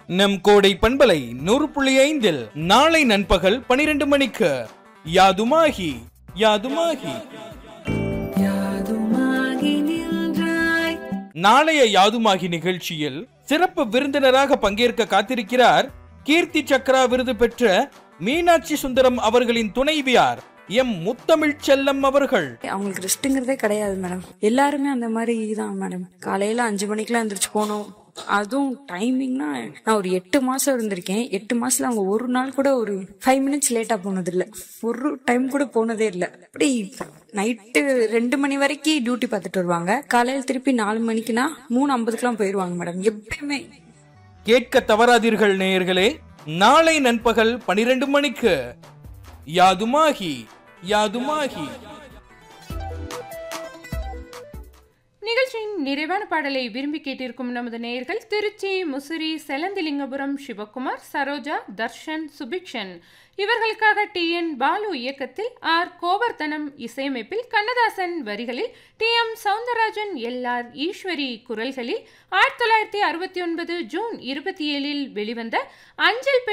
நம் கோடை பண்பலை நூறு புள்ளி ஐந்தில் நாளை நண்பகல் பனிரெண்டு மணிக்கு யாதுமாகி யாதுமாகி யாதுமாகி நின்றாய் நாளைய யாதுமாகி நிகழ்ச்சியில் சிறப்பு விருந்தினராக பங்கேற்க காத்திருக்கிறார் கீர்த்தி சக்ரா விருது பெற்ற மீனாட்சி சுந்தரம் அவர்களின் துணைவியார் எம் முத்தமிழ் செல்லம் அவர்கள் அவங்களுக்கு ரெஸ்ட்டுங்கிறதே கிடையாது மேடம் எல்லாருமே அந்த மாதிரி தான் மேடம் காலையில அஞ்சு மணிக்கெல்லாம் எந்திரிச்சு போகணும் அதுவும் டைமிங்னா நான் ஒரு எட்டு மாசம் இருந்திருக்கேன் எட்டு மாசத்துல அவங்க ஒரு நாள் கூட ஒரு ஃபைவ் மினிட்ஸ் லேட்டா போனது இல்ல ஒரு டைம் கூட போனதே இல்ல அப்படி நைட்டு ரெண்டு மணி வரைக்கும் டியூட்டி பார்த்துட்டு வருவாங்க காலையில திருப்பி நாலு மணிக்குனா மூணு ஐம்பதுக்குலாம் போயிருவாங்க மேடம் எப்பயுமே கேட்க தவறாதீர்கள் நேயர்களே நாளை நண்பகல் பனிரெண்டு மணிக்கு யாதுமாகி யாதுமாகி நிகழ்ச்சியின் நிறைவான பாடலை விரும்பி கேட்டிருக்கும் நமது நேயர்கள் திருச்சி முசிறி செலந்திலிங்கபுரம் சிவகுமார் சரோஜா தர்ஷன் சுபிக்ஷன் இவர்களுக்காக டி என் பாலு இயக்கத்தில் ஆர் கோவர்தனம் இசையமைப்பில் கண்ணதாசன் வரிகளில் T M Soundararajan L R Eswari குரல்களில் ஆயிரத்தி தொள்ளாயிரத்தி அறுபத்தி ஒன்பது ஜூன் இருபத்தி ஏழில் வெளிவந்த அஞ்சல் பெட்டி